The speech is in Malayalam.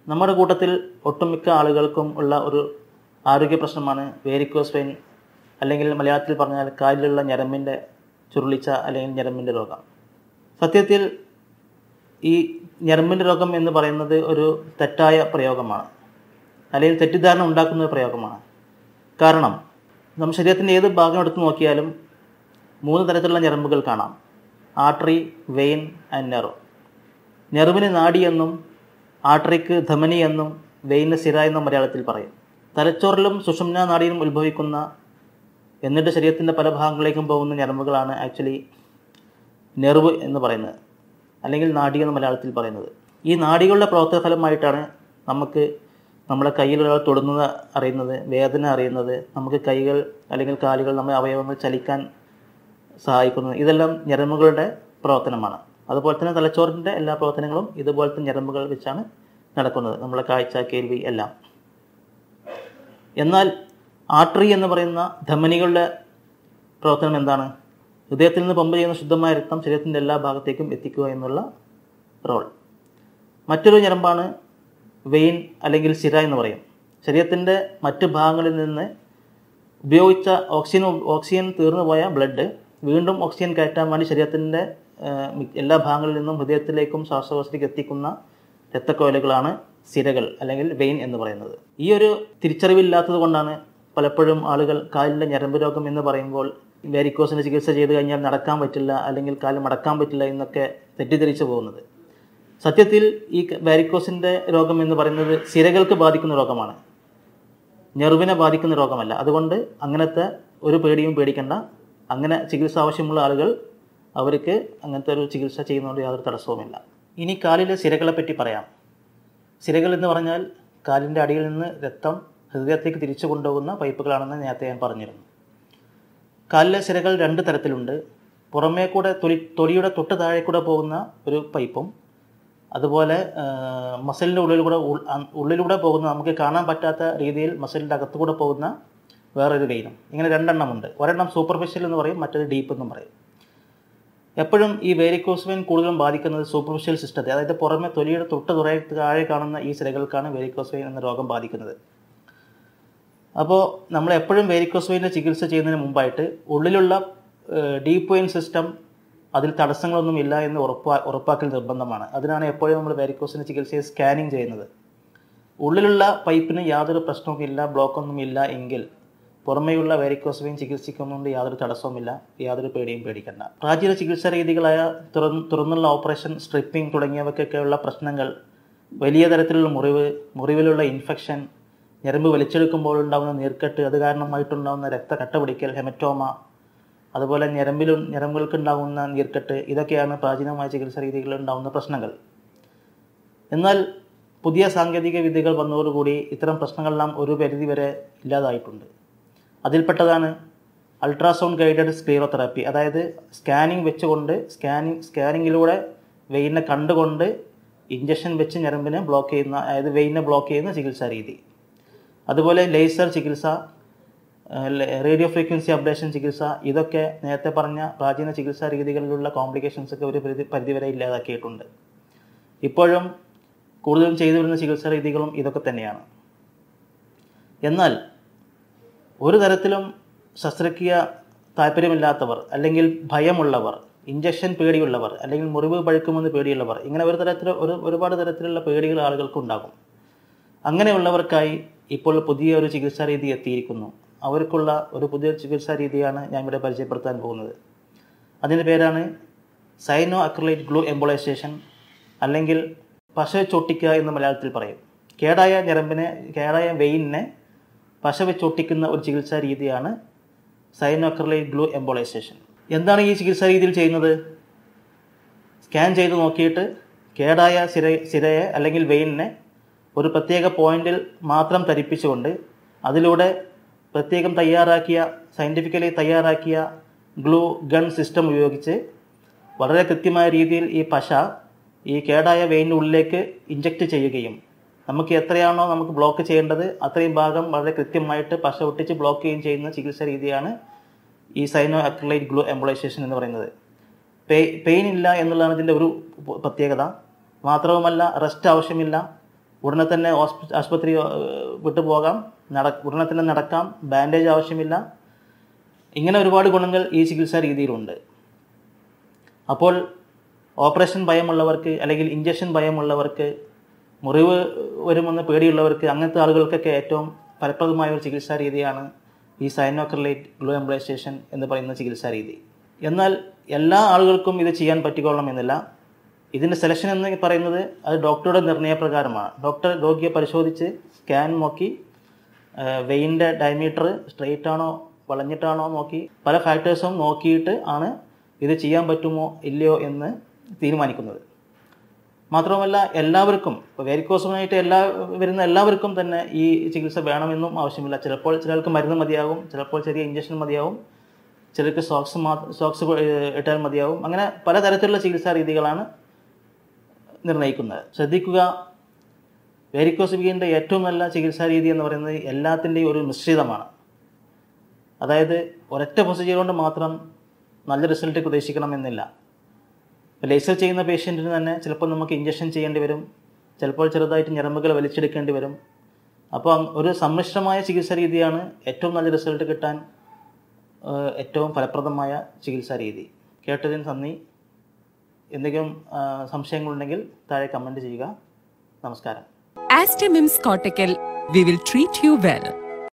നമ്മുടെ കൂട്ടത്തിൽ ഒട്ടുമിക്ക ആളുകൾക്കും ഉള്ള ഒരു ആരോഗ്യ പ്രശ്നമാണ് വേരിക്കോസ് വെയിൻ അല്ലെങ്കിൽ മലയാളത്തിൽ പറഞ്ഞാൽ കാലിലുള്ള ഞരമ്പിൻ്റെ ചുരുളിച്ച അല്ലെങ്കിൽ ഞരമ്പിൻ്റെ രോഗം സത്യത്തിൽ ഈ ഞരമ്പിൻ്റെ രോഗം എന്ന് പറയുന്നത് ഒരു തെറ്റായ പ്രയോഗമാണ് അല്ലെങ്കിൽ തെറ്റിദ്ധാരണ ഉണ്ടാക്കുന്ന ഒരു പ്രയോഗമാണ് കാരണം നമ്മുടെ ശരീരത്തിൻ്റെ ഏത് ഭാഗം എടുത്ത് നോക്കിയാലും മൂന്ന് തരത്തിലുള്ള ഞരമ്പുകൾ കാണാം ആർട്ടറി വെയിൻ ആൻഡ് നെർവ് നെർവിന് നാഡി എന്നും ആർട്ടറിക്ക് ധമനി എന്നും വെയിന് സിര എന്നും മലയാളത്തിൽ പറയും തലച്ചോറിലും സുഷുമ്ന നാഡിയിലും ഉത്ഭവിക്കുന്ന എന്നിട്ട് ശരീരത്തിൻ്റെ പല ഭാഗങ്ങളിലേക്കും പോകുന്ന ഞരമ്പുകളാണ് ആക്ച്വലി നെർവ് എന്ന് പറയുന്നത് അല്ലെങ്കിൽ നാഡി എന്ന് മലയാളത്തിൽ പറയുന്നത് ഈ നാഡികളുടെ പ്രവർത്തന ഫലമായിട്ടാണ് നമുക്ക് നമ്മുടെ കയ്യിലൊരാൾ തൊടുന്നത് അറിയുന്നത് വേദന അറിയുന്നത് നമുക്ക് കൈകൾ അല്ലെങ്കിൽ കാലുകൾ നമ്മുടെ അവയവങ്ങൾ ചലിക്കാൻ സഹായിക്കുന്നത് ഇതെല്ലാം ഞരമ്പുകളുടെ പ്രവർത്തനമാണ് അതുപോലെ തന്നെ തലച്ചോറിൻ്റെ എല്ലാ പ്രവർത്തനങ്ങളും ഇതുപോലത്തെ ഞരമ്പുകൾ വെച്ചാണ് നടക്കുന്നത് നമ്മളെ കാഴ്ച കേൾവി എല്ലാം എന്നാൽ ആർട്ടറി എന്ന് പറയുന്ന ധമനികളുടെ പ്രവർത്തനം എന്താണ് ഹൃദയത്തിൽ നിന്ന് പമ്പ് ചെയ്യുന്ന ശുദ്ധമായ രക്തം ശരീരത്തിൻ്റെ എല്ലാ ഭാഗത്തേക്കും എത്തിക്കുക എന്നുള്ള റോൾ മറ്റൊരു ഞരമ്പാണ് വെയിൻ അല്ലെങ്കിൽ സിര എന്ന് പറയും ശരീരത്തിൻ്റെ മറ്റ് ഭാഗങ്ങളിൽ നിന്ന് ഉപയോഗിച്ച ഓക്സിജൻ ഓക്സിജൻ തീർന്നു പോയ ബ്ലഡ് വീണ്ടും ഓക്സിജൻ കയറ്റാൻ വേണ്ടി ശരീരത്തിൻ്റെ എല്ലാ ഭാഗങ്ങളിൽ നിന്നും ഹൃദയത്തിലേക്കും ശ്വാസകോശത്തിലേക്ക് എത്തിക്കുന്ന രക്തക്കോയലുകളാണ് സിരകൾ അല്ലെങ്കിൽ വെയിൻ എന്ന് പറയുന്നത് ഈ ഒരു തിരിച്ചറിവില്ലാത്തത് കൊണ്ടാണ് പലപ്പോഴും ആളുകൾ കാലിൻ്റെ ഞരമ്പ് രോഗം എന്ന് പറയുമ്പോൾ വാരിക്കോസിൻ്റെ ചികിത്സ ചെയ്ത് കഴിഞ്ഞാൽ നടക്കാൻ പറ്റില്ല അല്ലെങ്കിൽ കാല് മടക്കാൻ പറ്റില്ല എന്നൊക്കെ തെറ്റിദ്ധരിച്ചു പോകുന്നത് സത്യത്തിൽ ഈ വാരിക്കോസിൻ്റെ രോഗം എന്ന് പറയുന്നത് സിരകൾക്ക് ബാധിക്കുന്ന രോഗമാണ് ഞെറുവിനെ ബാധിക്കുന്ന രോഗമല്ല അതുകൊണ്ട് അങ്ങനത്തെ ഒരു പേടിയും പേടിക്കേണ്ട അങ്ങനെ ചികിത്സ ആവശ്യമുള്ള ആളുകൾ അവർക്ക് അങ്ങനത്തെ ഒരു ചികിത്സ ചെയ്യുന്നതുകൊണ്ട് യാതൊരു തടസ്സവുമില്ല ഇനി കാലിലെ സിരകളെ പറ്റി പറയാം സിരകൾ എന്ന് പറഞ്ഞാൽ കാലിൻ്റെ അടിയിൽ നിന്ന് രക്തം ഹൃദയത്തേക്ക് തിരിച്ചു കൊണ്ടുപോകുന്ന പൈപ്പുകളാണെന്ന് നേരത്തെ ഞാൻ പറഞ്ഞിരുന്നു കാലിലെ സിരകൾ രണ്ട് തരത്തിലുണ്ട് പുറമേ കൂടെ തൊലി തൊലിയുടെ തൊട്ട് താഴെ കൂടെ പോകുന്ന ഒരു പൈപ്പും അതുപോലെ മസിലിൻ്റെ ഉള്ളിൽ കൂടെ ഉൾ- അ- ഉള്ളിലൂടെ പോകുന്ന നമുക്ക് കാണാൻ പറ്റാത്ത രീതിയിൽ മസിലിൻ്റെ അകത്തുകൂടെ പോകുന്ന വേറൊരു വെയിനും ഇങ്ങനെ രണ്ടെണ്ണമുണ്ട് ഒരെണ്ണം സൂപ്പർഫിഷ്യൽ എന്ന് പറയും മറ്റൊരു ഡീപ്പ് എന്നും പറയും എപ്പോഴും ഈ വേരിക്കോസ് വെയിൻ കൂടുതലും ബാധിക്കുന്നത് സൂപ്പർഫിഷ്യൽ സിസ്റ്റത്തെ അതായത് പുറമെ തൊലിയുടെ തൊട്ട് തുറ താഴെ കാണുന്ന ഈ സിരകൾക്കാണ് വേരിക്കോസ് വെയിൻ എന്ന രോഗം ബാധിക്കുന്നത് അപ്പോൾ നമ്മൾ എപ്പോഴും വേരിക്കോസ് വെയിൻ്റെ ചികിത്സ ചെയ്യുന്നതിന് മുമ്പായിട്ട് ഉള്ളിലുള്ള ഡീപ്പ് വെയിൻ സിസ്റ്റം അതിൽ തടസ്സങ്ങളൊന്നും ഇല്ല എന്ന് ഉറപ്പാ ഉറപ്പാക്കൽ നിർബന്ധമാണ് അതിനാണ് എപ്പോഴും നമ്മൾ വേരിക്കോസിൻ്റെ ചികിത്സയെ സ്കാനിങ് ചെയ്യുന്നത് ഉള്ളിലുള്ള പൈപ്പിന് യാതൊരു പ്രശ്നവും ഇല്ല ബ്ലോക്കൊന്നും ഇല്ല എങ്കിൽ പുറമേയുള്ള വേരിക്കോസ് വെയിൻ ചികിത്സിക്കുന്നതുകൊണ്ട് യാതൊരു തടസ്സവുമില്ല യാതൊരു പേടിയും പേടിക്കണ്ട പ്രാചീന ചികിത്സാ രീതികളായ തുറന്ന് തുറന്നുള്ള ഓപ്പറേഷൻ സ്ട്രിപ്പിംഗ് തുടങ്ങിയവയ്ക്കൊക്കെയുള്ള പ്രശ്നങ്ങൾ വലിയ തരത്തിലുള്ള മുറിവ് മുറിവിലുള്ള ഇൻഫെക്ഷൻ ഞരമ്പ് വലിച്ചെടുക്കുമ്പോൾ ഉണ്ടാകുന്ന നീർക്കെട്ട് അത് കാരണമായിട്ടുണ്ടാകുന്ന രക്തക്കട്ട പിടിക്കൽ ഹെമറ്റോമ അതുപോലെ ഞരമ്പിലും ഞരമ്പുകൾക്ക് ഉണ്ടാകുന്ന നീർക്കെട്ട് ഇതൊക്കെയാണ് പ്രാചീനമായ ചികിത്സാ രീതികളിൽ ഉണ്ടാകുന്ന പ്രശ്നങ്ങൾ എന്നാൽ പുതിയ സാങ്കേതിക വിദ്യകൾ വന്നതോടുകൂടി ഇത്തരം പ്രശ്നങ്ങളെല്ലാം ഒരു പരിധി വരെ ഇല്ലാതായിട്ടുണ്ട് അതിൽപ്പെട്ടതാണ് അൾട്രാസൗണ്ട് ഗൈഡഡ് സ്ക്ലീറോതെറാപ്പി അതായത് സ്കാനിങ് വെച്ചുകൊണ്ട് സ്കാനിങ് സ്കാനിങ്ങിലൂടെ വെയിനെ കണ്ടുകൊണ്ട് ഇഞ്ചക്ഷൻ വെച്ച് ഞരമ്പിനെ ബ്ലോക്ക് ചെയ്യുന്ന അതായത് വെയിനെ ബ്ലോക്ക് ചെയ്യുന്ന ചികിത്സാ രീതി അതുപോലെ ലേസർ ചികിത്സ റേഡിയോ ഫ്രീക്വൻസി അബ്ലേഷൻ ചികിത്സ ഇതൊക്കെ നേരത്തെ പറഞ്ഞ പ്രാചീന ചികിത്സാ രീതികളിലുള്ള കോംപ്ലിക്കേഷൻസ് ഒക്കെ ഒരു പരിധി പരിധിവരെ ഇല്ലാതാക്കിയിട്ടുണ്ട് ഇപ്പോഴും കൂടുതലും ചെയ്തു വരുന്ന ചികിത്സാ രീതികളും ഇതൊക്കെ തന്നെയാണ് എന്നാൽ ഒരു തരത്തിലും ശസ്ത്രക്രിയ താല്പര്യമില്ലാത്തവർ അല്ലെങ്കിൽ ഭയമുള്ളവർ ഇഞ്ചക്ഷൻ പേടിയുള്ളവർ അല്ലെങ്കിൽ മുറിവ് പഴുക്കുമെന്ന് പേടിയുള്ളവർ ഇങ്ങനെ ഒരു തരത്തിൽ ഒരു ഒരുപാട് തരത്തിലുള്ള പേടികൾ ആളുകൾക്കുണ്ടാകും അങ്ങനെയുള്ളവർക്കായി ഇപ്പോൾ പുതിയ ഒരു ചികിത്സാ രീതി എത്തിയിരിക്കുന്നു അവർക്കുള്ള ഒരു പുതിയ ചികിത്സാ രീതിയാണ് ഞാൻ ഇവിടെ പരിചയപ്പെടുത്താൻ പോകുന്നത് അതിൻ്റെ പേരാണ് സൈനോ അക്രലൈറ്റ് ഗ്ലൂ എംബോളൈസേഷൻ അല്ലെങ്കിൽ പശ ചൊട്ടിക്കുക എന്ന് മലയാളത്തിൽ പറയും കേടായ ഞരമ്പിനെ കേടായ വെയിനിനെ പശ വെച്ചൊട്ടിക്കുന്ന ഒരു ചികിത്സാ രീതിയാണ് സൈനോ അക്രലൈറ്റ് ഗ്ലൂ എംബോളൈസേഷൻ എന്താണ് ഈ ചികിത്സാ രീതിയിൽ ചെയ്യുന്നത് സ്കാൻ ചെയ്ത് നോക്കിയിട്ട് കേടായ സിര സിരയെ അല്ലെങ്കിൽ വെയിനിനെ ഒരു പ്രത്യേക പോയിന്റിൽ മാത്രം തരിപ്പിച്ചുകൊണ്ട് അതിലൂടെ പ്രത്യേകം തയ്യാറാക്കിയ സയൻറ്റിഫിക്കലി തയ്യാറാക്കിയ ഗ്ലൂ ഗൺ സിസ്റ്റം ഉപയോഗിച്ച് വളരെ കൃത്യമായ രീതിയിൽ ഈ പശ ഈ കേടായ വെയിൻ്റെ ഉള്ളിലേക്ക് ഇഞ്ചക്ട് ചെയ്യുകയും നമുക്ക് എത്രയാണോ നമുക്ക് ബ്ലോക്ക് ചെയ്യേണ്ടത് അത്രയും ഭാഗം വളരെ കൃത്യമായിട്ട് പശ ഒട്ടിച്ച് ബ്ലോക്ക് ചെയ്യുകയും ചെയ്യുന്ന ചികിത്സാ രീതിയാണ് ഈ സൈനോ അക്രലൈറ്റ് ഗ്ലൂ എംബോളൈസേഷൻ എന്ന് പറയുന്നത് പെയിൻ ഇല്ല എന്നുള്ളതാണ് ഇതിൻ്റെ ഒരു പ്രത്യേകത മാത്രവുമല്ല റെസ്റ്റ് ആവശ്യമില്ല ഉടനെ തന്നെ ഹോസ്പി ആശുപത്രി ഏഹ്, വിട്ടു പോകാം നട ഉടനെ തന്നെ നടക്കാം ബാൻഡേജ് ആവശ്യമില്ല ഇങ്ങനെ ഒരുപാട് ഗുണങ്ങൾ ഈ ചികിത്സാ രീതിയിലുണ്ട് അപ്പോൾ ഓപ്പറേഷൻ ഭയമുള്ളവർക്ക് അല്ലെങ്കിൽ ഇഞ്ചക്ഷൻ ഭയമുള്ളവർക്ക് മുറിവ് വരുമെന്ന് പേടിയുള്ളവർക്ക് അങ്ങനത്തെ ആളുകൾക്കൊക്കെ ഏറ്റവും ഫലപ്രദമായ ഒരു ചികിത്സാ രീതിയാണ് ഈ സൈനോക്രലൈറ്റ് ഗ്ലൂ എംബ്ലൈസേഷൻ എന്ന് പറയുന്ന ചികിത്സാ രീതി എന്നാൽ എല്ലാ ആളുകൾക്കും ഇത് ചെയ്യാൻ പറ്റിക്കൊള്ളണമെന്നില്ല ഇതിൻ്റെ സെലക്ഷൻ എന്ന് പറയുന്നത് അത് ഡോക്ടറുടെ നിർണയപ്രകാരമാണ് ഡോക്ടർ രോഗിയെ പരിശോധിച്ച് സ്കാൻ നോക്കി വെയിൻ്റെ ഡയമീറ്റർ സ്ട്രെയിറ്റ് ആണോ വളഞ്ഞിട്ടാണോ നോക്കി പല ഫാക്ടേഴ്സും നോക്കിയിട്ട് ആണ് ഇത് ചെയ്യാൻ പറ്റുമോ ഇല്ലയോ എന്ന് തീരുമാനിക്കുന്നത് മാത്രമല്ല എല്ലാവർക്കും ഇപ്പോൾ വേരിക്കോസുമായിട്ട് എല്ലാ വരുന്ന എല്ലാവർക്കും തന്നെ ഈ ചികിത്സ വേണമെന്നും ആവശ്യമില്ല ചിലപ്പോൾ ചിലർക്ക് മരുന്ന് മതിയാകും ചിലപ്പോൾ ചെറിയ ഇഞ്ചക്ഷൻ മതിയാവും ചിലർക്ക് സോക്സ് മാ സോക്സ് ഇട്ടാൽ മതിയാവും അങ്ങനെ പലതരത്തിലുള്ള ചികിത്സാ രീതികളാണ് നിർണ്ണയിക്കുന്നത് ശ്രദ്ധിക്കുക വേരിക്കോസ് വീൻ്റെ ഏറ്റവും നല്ല ചികിത്സാ രീതി എന്ന് പറയുന്നത് എല്ലാത്തിൻ്റെയും ഒരു മിശ്രിതമാണ് അതായത് ഒരൊറ്റ പ്രൊസീജിയർ കൊണ്ട് മാത്രം നല്ല റിസൾട്ട് പ്രതീക്ഷിക്കണമെന്നില്ല ഇപ്പോൾ ലേസർ ചെയ്യുന്ന പേഷ്യൻറ്റിന് തന്നെ ചിലപ്പോൾ നമുക്ക് ഇഞ്ചക്ഷൻ ചെയ്യേണ്ടി വരും ചിലപ്പോൾ ചെറുതായിട്ട് ഞരമ്പുകൾ വലിച്ചെടുക്കേണ്ടി വരും അപ്പോൾ അങ് ഒരു സമ്മിശ്രമായ ചികിത്സാ രീതിയാണ് ഏറ്റവും നല്ല റിസൾട്ട് കിട്ടാൻ ഏഹ്, ഏറ്റവും ഫലപ്രദമായ ചികിത്സാ രീതി കേട്ടതിന് നന്ദി എന്തെങ്കിലും ആ, സംശയങ്ങളുണ്ടെങ്കിൽ താഴെ കമൻറ്റ് ചെയ്യുക നമസ്കാരം Astamims Cortical, we will treat you well.